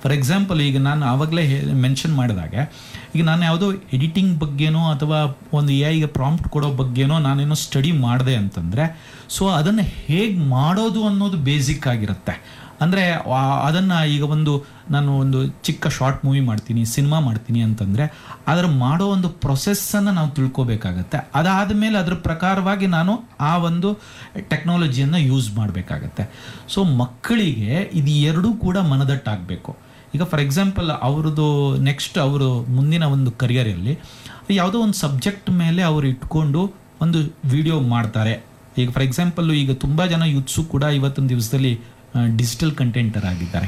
for example ಈಗ ನಾನು ಆವಾಗಲೇ ಮೆನ್ಷನ್ ಮಾಡಿದಾಗೆ ಈಗ ನಾನು ಯಾವುದೋ ಎಡಿಟಿಂಗ್ ಬಗ್ಗೆನೋ ಅಥವಾ ಒಂದು ಎ ಐಗೆ ಪ್ರಾಂಪ್ಟ್ ಕೊಡೋ ಬಗ್ಗೆನೋ ನಾನೇನೋ ಸ್ಟಡಿ ಮಾಡಿದೆ ಅಂತಂದರೆ ಸೊ ಅದನ್ನು ಹೇಗೆ ಮಾಡೋದು ಅನ್ನೋದು ಬೇಸಿಕ್ ಆಗಿರುತ್ತೆ ಅಂದರೆ ಅದನ್ನು ಈಗ ಒಂದು ನಾನು ಒಂದು ಚಿಕ್ಕ ಶಾರ್ಟ್ ಮೂವಿ ಮಾಡ್ತೀನಿ ಸಿನಿಮಾ ಮಾಡ್ತೀನಿ ಅಂತಂದರೆ ಅದರ ಮಾಡೋ ಒಂದು ಪ್ರೊಸೆಸ್ಸನ್ನು ನಾವು ತಿಳ್ಕೊಬೇಕಾಗತ್ತೆ ಅದಾದ ಮೇಲೆ ಅದ್ರ ಪ್ರಕಾರವಾಗಿ ನಾನು ಆ ಒಂದು ಟೆಕ್ನಾಲಜಿಯನ್ನು ಯೂಸ್ ಮಾಡಬೇಕಾಗತ್ತೆ ಸೊ ಮಕ್ಕಳಿಗೆ ಇದು ಎರಡೂ ಕೂಡ ಮನದಟ್ಟಾಗಬೇಕು ಈಗ ಫಾರ್ ಎಕ್ಸಾಂಪಲ್ ಅವ್ರದ್ದು ನೆಕ್ಸ್ಟ್ ಅವರು ಮುಂದಿನ ಒಂದು ಕರಿಯರಲ್ಲಿ ಯಾವುದೋ ಒಂದು ಸಬ್ಜೆಕ್ಟ್ ಮೇಲೆ ಅವರು ಇಟ್ಕೊಂಡು ಒಂದು ವಿಡಿಯೋ ಮಾಡ್ತಾರೆ ಈಗ ಫಾರ್ ಎಕ್ಸಾಂಪಲ್ ಈಗ ತುಂಬ ಜನ ಯೂತ್ಸು ಕೂಡ ಇವತ್ತಿನ ದಿವಸದಲ್ಲಿ ಡಿಜಿಟಲ್ ಕಂಟೆಂಟರ್ ಆಗಿದ್ದಾರೆ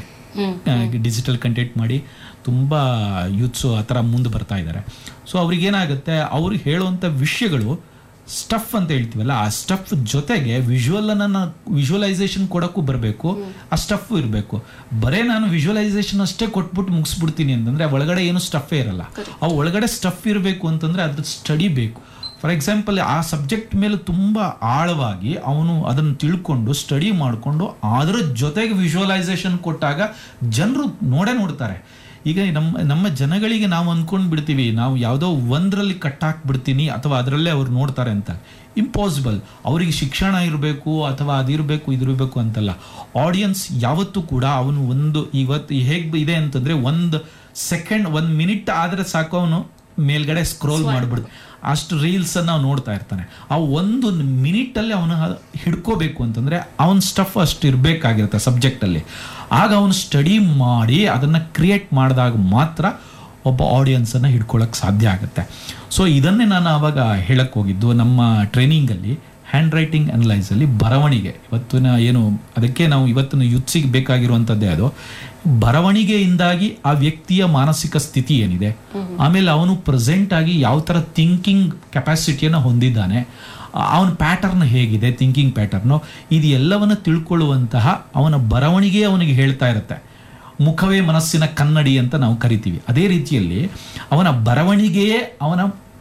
ಡಿಜಿಟಲ್ ಕಂಟೆಂಟ್ ಮಾಡಿ ತುಂಬ ಯೂತ್ಸು ಆ ಥರ ಮುಂದೆ ಬರ್ತಾ ಇದ್ದಾರೆ ಸೊ ಅವ್ರಿಗೇನಾಗುತ್ತೆ ಅವ್ರಿಗೆ ಹೇಳುವಂಥ ವಿಷಯಗಳು ಸ್ಟಫ್ ಅಂತ ಹೇಳ್ತೀವಲ್ಲ ಆ ಸ್ಟಫ್ ಜೊತೆಗೆ ವಿಜುವಲ್ ಅನ್ನ ವಿಜುವಲೈಸೇಷನ್ ಕೊಡೋಕ್ಕೂ ಬರಬೇಕು ಆ ಸ್ಟಫ್ ಇರಬೇಕು ಬರೇ ನಾನು ವಿಜುವಲೈಸೇಷನ್ ಅಷ್ಟೇ ಕೊಟ್ಬಿಟ್ಟು ಮುಗಿಸ್ಬಿಡ್ತೀನಿ ಅಂತಂದ್ರೆ ಒಳಗಡೆ ಏನು ಸ್ಟಫೇ ಇರಲ್ಲ ಆ ಒಳಗಡೆ ಸ್ಟಫ್ ಇರಬೇಕು ಅಂತಂದ್ರೆ ಅದ್ರ ಸ್ಟಡಿ ಬೇಕು ಫಾರ್ ಎಕ್ಸಾಂಪಲ್ ಆ ಸಬ್ಜೆಕ್ಟ್ ಮೇಲೆ ತುಂಬ ಆಳವಾಗಿ ಅವನು ಅದನ್ನು ತಿಳ್ಕೊಂಡು ಸ್ಟಡಿ ಮಾಡಿಕೊಂಡು ಅದರ ಜೊತೆಗೆ ವಿಜುವಲೈಸೇಷನ್ ಕೊಟ್ಟಾಗ ಜನರು ನೋಡೇ ನೋಡ್ತಾರೆ ಈಗ ನಮ್ಮ ನಮ್ಮ ಜನಗಳಿಗೆ ನಾವು ಅಂದ್ಕೊಂಡು ಬಿಡ್ತೀವಿ ನಾವು ಯಾವುದೋ ಒಂದರಲ್ಲಿ ಕಟ್ಟಾಕ್ಬಿಡ್ತೀನಿ ಅಥವಾ ಅದರಲ್ಲೇ ಅವ್ರು ನೋಡ್ತಾರೆ ಅಂತ ಇಂಪಾಸಿಬಲ್ ಅವರಿಗೆ ಶಿಕ್ಷಣ ಇರಬೇಕು ಅಥವಾ ಅದಿರಬೇಕು ಇದಿರಬೇಕು ಅಂತಲ್ಲ ಆಡಿಯನ್ಸ್ ಯಾವತ್ತೂ ಕೂಡ ಅವನು ಒಂದು ಇವತ್ತು ಹೇಗೆ ಇದೆ ಅಂತಂದ್ರೆ ಒಂದು ಸೆಕೆಂಡ್ ಒಂದು ಮಿನಿಟ್ ಆದರೆ ಸಾಕು ಅವನು ಮೇಲ್ಗಡೆ ಸ್ಕ್ರೋಲ್ ಮಾಡಿಬಿಡ್ತು ಅಷ್ಟು ರೀಲ್ಸ್ ನಾವು ನೋಡ್ತಾ ಇರ್ತಾನೆ ಆ ಒಂದು ಮಿನಿಟ್ ಅಲ್ಲಿ ಅವನು ಹಿಡ್ಕೋಬೇಕು ಅಂತಂದ್ರೆ ಅವನ ಸ್ಟಫ್ ಅಷ್ಟು ಇರಬೇಕಾಗಿರುತ್ತೆ ಸಬ್ಜೆಕ್ಟ್ ಅಲ್ಲಿ ಆಗ ಅವನು ಸ್ಟಡಿ ಮಾಡಿ ಅದನ್ನ ಕ್ರಿಯೇಟ್ ಮಾಡಿದಾಗ ಮಾತ್ರ ಒಬ್ಬ ಆಡಿಯನ್ಸ್ ಅನ್ನ ಹಿಡ್ಕೊಳ್ಳೋಕೆ ಸಾಧ್ಯ ಆಗುತ್ತೆ ಸೊ ಇದನ್ನೇ ನಾನು ಆವಾಗ ಹೇಳಕ್ ಹೋಗಿದ್ದು ನಮ್ಮ ಟ್ರೈನಿಂಗಲ್ಲಿ ಹ್ಯಾಂಡ್ ರೈಟಿಂಗ್ ಅನಲೈಸಲ್ಲಿ ಬರವಣಿಗೆ ಇವತ್ತಿನ ಏನು ಅದಕ್ಕೆ ನಾವು ಇವತ್ತಿನ ಯುತ್ಸಿಗೆ ಬೇಕಾಗಿರುವಂಥದ್ದೇ ಅದು ಬರವಣಿಗೆಯಿಂದಾಗಿ ಆ ವ್ಯಕ್ತಿಯ ಮಾನಸಿಕ ಸ್ಥಿತಿ ಏನಿದೆ ಆಮೇಲೆ ಅವನು ಪ್ರೆಸೆಂಟ್ ಆಗಿ ಯಾವ ಥರ ಥಿಂಕಿಂಗ್ ಕೆಪಾಸಿಟಿಯನ್ನು ಹೊಂದಿದ್ದಾನೆ ಅವನ ಪ್ಯಾಟರ್ನ್ ಹೇಗಿದೆ ಥಿಂಕಿಂಗ್ ಪ್ಯಾಟರ್ನು ಇದು ಎಲ್ಲವನ್ನು ತಿಳ್ಕೊಳ್ಳುವಂತಹ ಅವನ ಬರವಣಿಗೆ ಅವನಿಗೆ ಹೇಳ್ತಾ ಇರುತ್ತೆ ಮುಖವೇ ಮನಸ್ಸಿನ ಕನ್ನಡಿ ಅಂತ ನಾವು ಕರಿತೀವಿ ಅದೇ ರೀತಿಯಲ್ಲಿ ಅವನ ಬರವಣಿಗೆಯೇ ಅವನ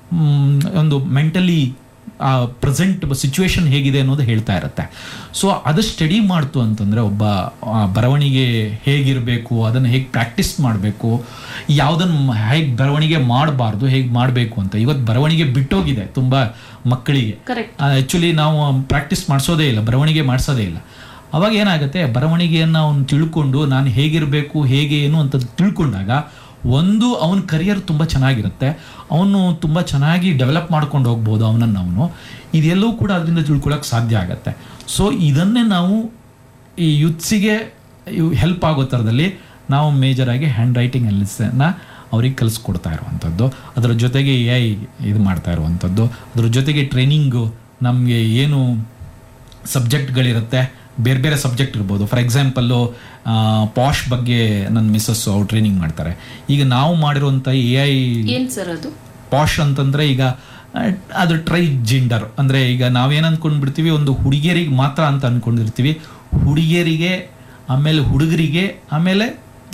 ಒಂದು ಮೆಂಟಲಿ ಆ ಪ್ರೆಸೆಂಟ್ ಸಿಚುವೇಶನ್ ಹೇಗಿದೆ ಅನ್ನೋದು ಹೇಳ್ತಾ ಇರುತ್ತೆ ಸೊ ಅದು ಸ್ಟಡಿ ಮಾಡ್ತು ಅಂತಂದರೆ ಒಬ್ಬ ಬರವಣಿಗೆ ಹೇಗಿರಬೇಕು ಅದನ್ನು ಹೇಗೆ ಪ್ರಾಕ್ಟೀಸ್ ಮಾಡಬೇಕು ಯಾವುದನ್ನು ಹೇಗೆ ಬರವಣಿಗೆ ಮಾಡಬಾರ್ದು ಹೇಗೆ ಮಾಡಬೇಕು ಅಂತ ಇವತ್ತು ಬರವಣಿಗೆ ಬಿಟ್ಟೋಗಿದೆ ತುಂಬ ಮಕ್ಕಳಿಗೆ ಆ್ಯಕ್ಚುಲಿ ನಾವು ಪ್ರಾಕ್ಟೀಸ್ ಮಾಡಿಸೋದೇ ಇಲ್ಲ ಬರವಣಿಗೆ ಮಾಡಿಸೋದೇ ಇಲ್ಲ ಅವಾಗ ಏನಾಗುತ್ತೆ ಬರವಣಿಗೆಯನ್ನು ಅವನು ತಿಳ್ಕೊಂಡು ನಾನು ಹೇಗಿರಬೇಕು ಹೇಗೆ ಏನು ಅಂತ ತಿಳ್ಕೊಂಡಾಗ ಒಂದು ಅವನ ಕರಿಯರ್ ತುಂಬ ಚೆನ್ನಾಗಿರುತ್ತೆ ಅವನು ತುಂಬ ಚೆನ್ನಾಗಿ ಡೆವಲಪ್ ಮಾಡ್ಕೊಂಡು ಹೋಗ್ಬೋದು ಅವನನ್ನು ಅವನು ಇದೆಲ್ಲವೂ ಕೂಡ ಅದರಿಂದ ತಿಳ್ಕೊಳ್ಳೋಕೆ ಸಾಧ್ಯ ಆಗುತ್ತೆ ಸೊ ಇದನ್ನೇ ನಾವು ಈ ಯುತ್ಸಿಗೆ ಹೆಲ್ಪ್ ಆಗೋ ಥರದಲ್ಲಿ ನಾವು ಮೇಜರಾಗಿ ಹ್ಯಾಂಡ್ ರೈಟಿಂಗ್ ಅಲ್ಲಿಸನ್ನ ಅವ್ರಿಗೆ ಕಲಿಸ್ಕೊಡ್ತಾ ಇರುವಂಥದ್ದು ಅದರ ಜೊತೆಗೆ ಎ ಐ ಇದು ಮಾಡ್ತಾ ಇರುವಂಥದ್ದು ಅದ್ರ ಜೊತೆಗೆ ಟ್ರೈನಿಂಗು ನಮಗೆ ಏನು ಸಬ್ಜೆಕ್ಟ್ಗಳಿರುತ್ತೆ ಬೇರೆ ಬೇರೆ ಸಬ್ಜೆಕ್ಟ್ ಇರ್ಬೋದು ಫಾರ್ ಎಕ್ಸಾಂಪಲ್ಲು ಪಾಶ್ ಬಗ್ಗೆ ನನ್ನ ಮಿಸ್ಸಸ್ ಅವ್ರು ಟ್ರೈನಿಂಗ್ ಮಾಡ್ತಾರೆ ಈಗ ನಾವು ಮಾಡಿರುವಂಥ ಎ ಐ ಏನ್ ಸರ್ ಅದು ಪಾಶ್ ಅಂತಂದ್ರೆ ಈಗ ಅದು ಟ್ರೈ ಜಿಂಡರ್ ಅಂದ್ರೆ ಈಗ ನಾವೇನು ಅನ್ಕೊಂಡ್ಬಿಡ್ತೀವಿ ಒಂದು ಹುಡುಗಿಯರಿಗೆ ಮಾತ್ರ ಅಂತ ಅನ್ಕೊಂಡಿರ್ತೀವಿ ಹುಡುಗಿಯರಿಗೆ ಆಮೇಲೆ ಹುಡುಗರಿಗೆ ಆಮೇಲೆ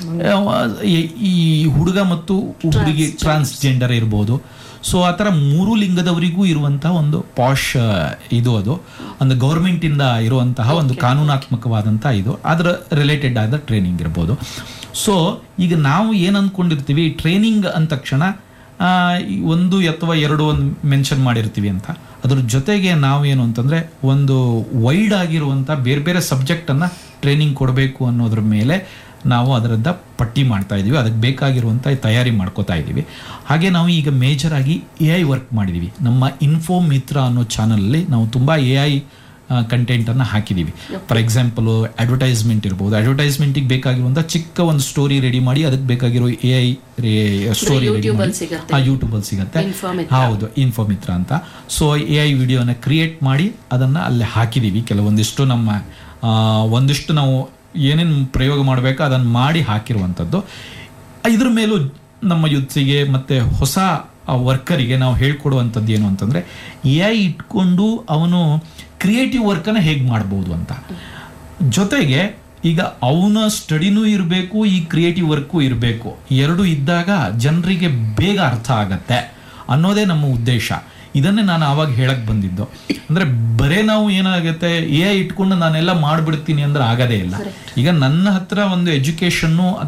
ಈ ಹುಡುಗ ಮತ್ತು ಹುಡುಗಿ ಟ್ರಾನ್ಸ್ಜೆಂಡರ್ ಇರ್ಬೋದು ಸೊ ಆ ಥರ ಮೂರು ಲಿಂಗದವರಿಗೂ ಇರುವಂತಹ ಒಂದು ಪಾಶ್ ಇದು ಅದು ಒಂದು ಗೌರ್ಮೆಂಟಿಂದ ಇರುವಂತಹ ಒಂದು ಕಾನೂನಾತ್ಮಕವಾದಂಥ ಇದು ಅದರ ರಿಲೇಟೆಡ್ ಆದ ಟ್ರೈನಿಂಗ್ ಇರ್ಬೋದು ಸೊ ಈಗ ನಾವು ಏನು ಅಂದ್ಕೊಂಡಿರ್ತೀವಿ ಟ್ರೈನಿಂಗ್ ಅಂದ ತಕ್ಷಣ ಒಂದು ಅಥವಾ ಎರಡು ಒಂದು ಮೆನ್ಷನ್ ಮಾಡಿರ್ತೀವಿ ಅಂತ ಅದ್ರ ಜೊತೆಗೆ ನಾವೇನು ಅಂತಂದರೆ ಒಂದು ವೈಡ್ ಆಗಿರುವಂಥ ಬೇರೆ ಬೇರೆ ಸಬ್ಜೆಕ್ಟನ್ನು ಟ್ರೈನಿಂಗ್ ಕೊಡಬೇಕು ಅನ್ನೋದ್ರ ಮೇಲೆ ನಾವು ಅದರದ್ದ ಪಟ್ಟಿ ಮಾಡ್ತಾ ಇದ್ದೀವಿ ಅದಕ್ಕೆ ಬೇಕಾಗಿರುವಂಥ ತಯಾರಿ ಮಾಡ್ಕೋತಾ ಇದ್ದೀವಿ ಹಾಗೆ ನಾವು ಈಗ ಮೇಜರ್ ಆಗಿ ಎ ಐ ವರ್ಕ್ ಮಾಡಿದ್ದೀವಿ ನಮ್ಮ ಇನ್ಫೋ ಮಿತ್ರ ಅನ್ನೋ ಚಾನಲಲ್ಲಿ ನಾವು ತುಂಬ ಎ ಐ ಕಂಟೆಂಟನ್ನು ಹಾಕಿದ್ದೀವಿ ಫಾರ್ ಎಕ್ಸಾಂಪಲು ಅಡ್ವರ್ಟೈಸ್ಮೆಂಟ್ ಇರ್ಬೋದು ಅಡ್ವರ್ಟೈಸ್ಮೆಂಟಿಗೆ ಬೇಕಾಗಿರುವಂಥ ಚಿಕ್ಕ ಒಂದು ಸ್ಟೋರಿ ರೆಡಿ ಮಾಡಿ ಅದಕ್ಕೆ ಬೇಕಾಗಿರೋ ಎ ಐ ಸ್ಟೋರಿ ರೆಡಿ ಮಾಡಿ ಆ ಯೂಟ್ಯೂಬಲ್ಲಿ ಸಿಗುತ್ತೆ ಹೌದು ಇನ್ಫೋ ಮಿತ್ರ ಅಂತ ಸೊ ಎ ಐ ವಿಡಿಯೋನ ಕ್ರಿಯೇಟ್ ಮಾಡಿ ಅದನ್ನು ಅಲ್ಲಿ ಹಾಕಿದ್ದೀವಿ ಕೆಲವೊಂದಿಷ್ಟು ನಮ್ಮ ಒಂದಿಷ್ಟು ನಾವು ಏನೇನು ಪ್ರಯೋಗ ಮಾಡಬೇಕು ಅದನ್ನು ಮಾಡಿ ಹಾಕಿರುವಂಥದ್ದು ಇದ್ರ ಮೇಲೂ ನಮ್ಮ ಯುತ್ಸಿಗೆ ಮತ್ತು ಹೊಸ ವರ್ಕರಿಗೆ ನಾವು ಹೇಳ್ಕೊಡುವಂಥದ್ದು ಏನು ಅಂತಂದರೆ ಎ ಐ ಇಟ್ಕೊಂಡು ಅವನು ಕ್ರಿಯೇಟಿವ್ ವರ್ಕನ್ನು ಹೇಗೆ ಮಾಡ್ಬೋದು ಅಂತ ಜೊತೆಗೆ ಈಗ ಅವನ ಸ್ಟಡಿನೂ ಇರಬೇಕು ಈ ಕ್ರಿಯೇಟಿವ್ ವರ್ಕು ಇರಬೇಕು ಎರಡು ಇದ್ದಾಗ ಜನರಿಗೆ ಬೇಗ ಅರ್ಥ ಆಗತ್ತೆ ಅನ್ನೋದೇ ನಮ್ಮ ಉದ್ದೇಶ ಇದನ್ನೇ ನಾನು ಆವಾಗ ಹೇಳಕ್ ಬಂದಿದ್ದು ಅಂದ್ರೆ ಬರೇ ನಾವು ಏನಾಗುತ್ತೆ ಎ ಇಟ್ಕೊಂಡು ನಾನೆಲ್ಲ ಮಾಡ್ಬಿಡ್ತೀನಿ ಅಂದ್ರೆ ಆಗದೇ ಇಲ್ಲ ಈಗ ನನ್ನ ಹತ್ರ ಒಂದು ಎಜುಕೇಶನ್ನು